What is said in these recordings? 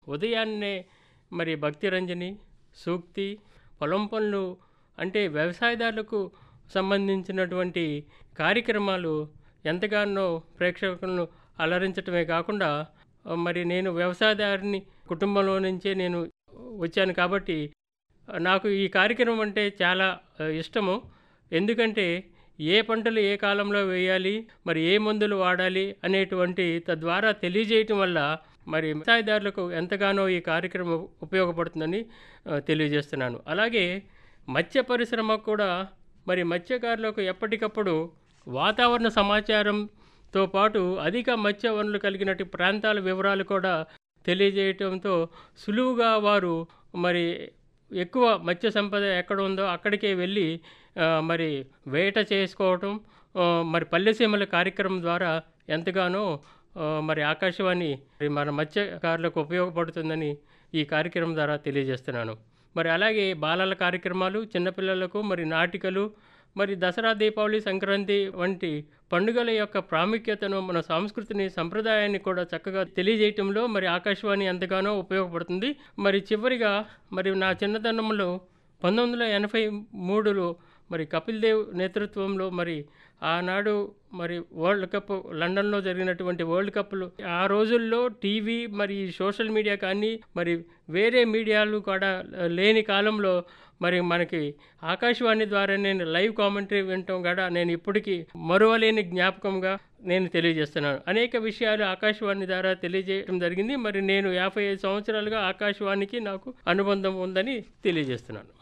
ఉదయాన్నే మరి భక్తి రంజని సూక్తి పొలం పనులు అంటే వ్యవసాయదారులకు సంబంధించినటువంటి కార్యక్రమాలు ఎంతగానో ప్రేక్షకులను అలరించటమే కాకుండా ఆ, మరి నేను వ్యవసాయదారుని కుటుంబంలో నుంచే నేను వచ్చాను కాబట్టి ఆ, నాకు ఈ కార్యక్రమం అంటే చాలా ఆ, ఇష్టము ఎందుకంటే ఏ పంటలు ఏ కాలంలో వేయాలి మరి ఏ మందులు వాడాలి అనేటువంటి తద్వారా తెలియజేయటం వల్ల మరి వ్యవసాయదారులకు ఎంతగానో ఈ కార్యక్రమం ఉపయోగపడుతుందని ఆ, తెలియజేస్తున్నాను అలాగే మత్స్య పరిశ్రమ కూడా మరి మత్స్యకారులకు ఎప్పటికప్పుడు వాతావరణ సమాచారంతో పాటు అధిక మత్స్య వనరులు కలిగినటువంటి ప్రాంతాల వివరాలు కూడా తెలియజేయటంతో సులువుగా వారు మరి ఎక్కువ మత్స్య సంపద ఎక్కడ ఉందో అక్కడికే వెళ్ళి ఆ, మరి వేట చేసుకోవటం ఆ, మరి పల్లెసీమల కార్యక్రమం ద్వారా ఎంతగానో ఆ, మరి ఆకాశవాణి మరి మన మత్స్యకారులకు ఉపయోగపడుతుందని ఈ కార్యక్రమం ద్వారా తెలియజేస్తున్నాను మరి అలాగే బాలల కార్యక్రమాలు చిన్నపిల్లలకు మరి నాటికలు మరి దసరా దీపావళి సంక్రాంతి వంటి పండుగల యొక్క ప్రాముఖ్యతను మన సంస్కృతిని సంప్రదాయాన్ని కూడా చక్కగా తెలియజేయటంలో మరి ఆకాశవాణి ఎంతగానో ఉపయోగపడుతుంది మరి చివరిగా మరి నా చిన్నతనంలో పంతొమ్మిది వందల ఎనభై మూడులో మరి కపిల్ దేవ్ నేతృత్వంలో మరి ఆనాడు మరి వరల్డ్ కప్ లండన్లో జరిగినటువంటి వరల్డ్ కప్లు ఆ రోజుల్లో టీవీ మరి సోషల్ మీడియా కానీ మరి వేరే మీడియాలు కూడా లేని కాలంలో మరి మనకి ఆకాశవాణి ద్వారా నేను లైవ్ కామెంటరీ వినటం కూడా నేను ఇప్పటికీ మరువలేని జ్ఞాపకంగా నేను తెలియజేస్తున్నాను అనేక విషయాలు ఆకాశవాణి ద్వారా తెలియజేయడం జరిగింది మరి నేను యాభై ఐదు సంవత్సరాలుగా ఆకాశవాణికి నాకు అనుబంధం ఉందని తెలియజేస్తున్నాను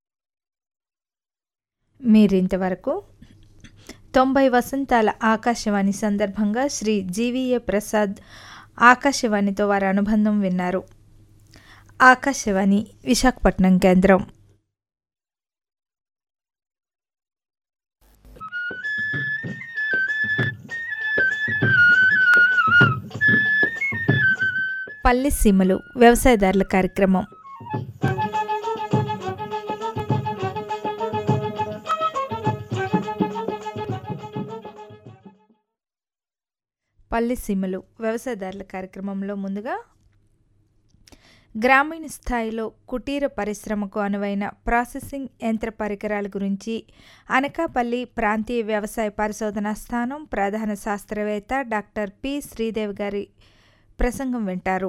మీరింతవరకు తొంభై వసంతాల ఆకాశవాణి సందర్భంగా శ్రీ జీవీఏ ప్రసాద్ ఆకాశవాణితో వారి అనుబంధం విన్నారు ఆకాశవాణి విశాఖపట్నం కేంద్రం పల్లె సీమలు వ్యవసాయదారుల కార్యక్రమం పల్లె సీమలు వ్యవసాయదారుల కార్యక్రమంలో ముందుగా గ్రామీణ స్థాయిలో కుటీర పరిశ్రమకు అనువైన ప్రాసెసింగ్ యంత్ర పరికరాల గురించి అనకాపల్లి ప్రాంతీయ వ్యవసాయ పరిశోధనా స్థానం ప్రధాన శాస్త్రవేత్త డాక్టర్ పి శ్రీదేవి గారి ప్రసంగం వింటారు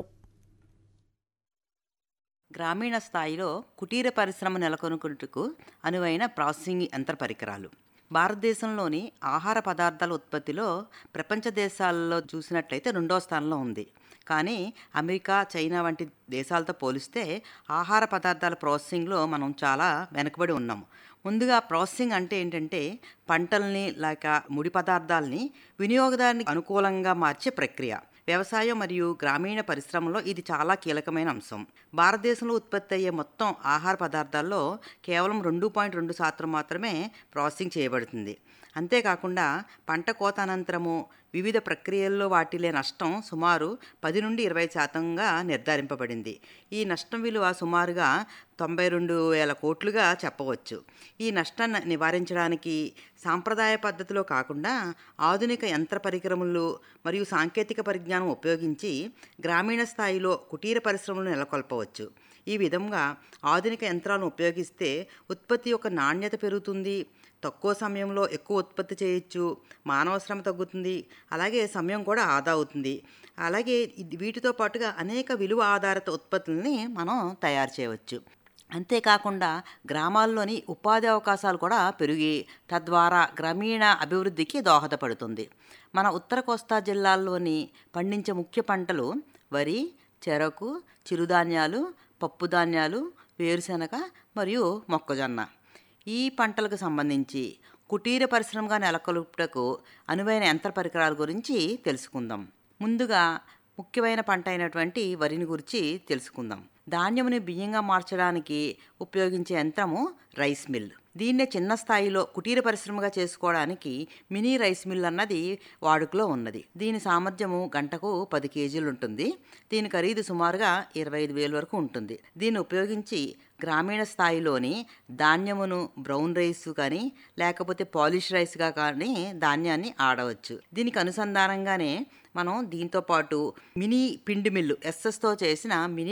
గ్రామీణ స్థాయిలో కుటీర పరిశ్రమ నెలకొనుటకు అనువైన ప్రాసెసింగ్ యంత్ర పరికరాలు భారతదేశంలోని ఆహార పదార్థాల ఉత్పత్తిలో ప్రపంచ దేశాలలో చూసినట్లయితే రెండో స్థానంలో ఉంది కానీ అమెరికా చైనా వంటి దేశాలతో పోలిస్తే ఆహార పదార్థాల ప్రాసెసింగ్లో మనం చాలా వెనకబడి ఉన్నాము ముందుగా ప్రాసెసింగ్ అంటే ఏంటంటే పంటల్ని లేక ముడి పదార్థాలని వినియోగదారునికి అనుకూలంగా మార్చే ప్రక్రియ వ్యవసాయం మరియు గ్రామీణ పరిశ్రమలో ఇది చాలా కీలకమైన అంశం భారతదేశంలో ఉత్పత్తి అయ్యే మొత్తం ఆహార పదార్థాల్లో కేవలం రెండు పాయింట్ రెండు శాతం మాత్రమే ప్రాసెసింగ్ చేయబడుతుంది అంతేకాకుండా పంట కోత అనంతరము వివిధ ప్రక్రియల్లో వాటిల్లే నష్టం సుమారు పది నుండి ఇరవై శాతంగా నిర్ధారింపబడింది ఈ నష్టం విలువ సుమారుగా తొంభై రెండు వేల కోట్లుగా చెప్పవచ్చు ఈ నష్టాన్ని నివారించడానికి సాంప్రదాయ పద్ధతిలో కాకుండా ఆధునిక యంత్ర పరికరములు మరియు సాంకేతిక పరిజ్ఞానం ఉపయోగించి గ్రామీణ స్థాయిలో కుటీర పరిశ్రమలు నెలకొల్పవచ్చు ఈ విధంగా ఆధునిక యంత్రాలను ఉపయోగిస్తే ఉత్పత్తి యొక్క నాణ్యత పెరుగుతుంది తక్కువ సమయంలో ఎక్కువ ఉత్పత్తి చేయొచ్చు మానవ శ్రమ తగ్గుతుంది అలాగే సమయం కూడా ఆదా అవుతుంది అలాగే ఇది- వీటితో పాటుగా అనేక విలువ ఆధారిత ఉత్పత్తుల్ని మనం తయారు చేయవచ్చు అంతేకాకుండా గ్రామాల్లోని ఉపాధి అవకాశాలు కూడా పెరిగి తద్వారా గ్రామీణ అభివృద్ధికి దోహదపడుతుంది మన ఉత్తర కోస్తా జిల్లాల్లోని పండించే ముఖ్య పంటలు వరి చెరకు చిరుధాన్యాలు పప్పుధాన్యాలు వేరుశెనగ మరియు మొక్కజొన్న ఈ పంటలకు సంబంధించి కుటీర పరిశ్రమగా నెలకొల్పుటకు అనువైన యంత్ర పరికరాల గురించి తెలుసుకుందాం ముందుగా ముఖ్యమైన పంట అయినటువంటి వరిని గురించి తెలుసుకుందాం ధాన్యముని బియ్యంగా మార్చడానికి ఉపయోగించే యంత్రము రైస్ మిల్ దీన్నే చిన్న స్థాయిలో కుటీర పరిశ్రమగా చేసుకోవడానికి మినీ రైస్ మిల్ అన్నది వాడుకలో ఉన్నది దీని సామర్థ్యము గంటకు పది కేజీలు ఉంటుంది దీని ఖరీదు సుమారుగా ఇరవై ఐదు వేల వరకు ఉంటుంది దీన్ని ఉపయోగించి గ్రామీణ స్థాయిలోని ధాన్యమును బ్రౌన్ రైస్ కానీ లేకపోతే పాలిష్ రైస్గా కానీ ధాన్యాన్ని ఆడవచ్చు దీనికి అనుసంధానంగానే మనం దీంతో పాటు మినీ పిండి మిల్లు ఎస్ఎస్తో చేసిన మినీ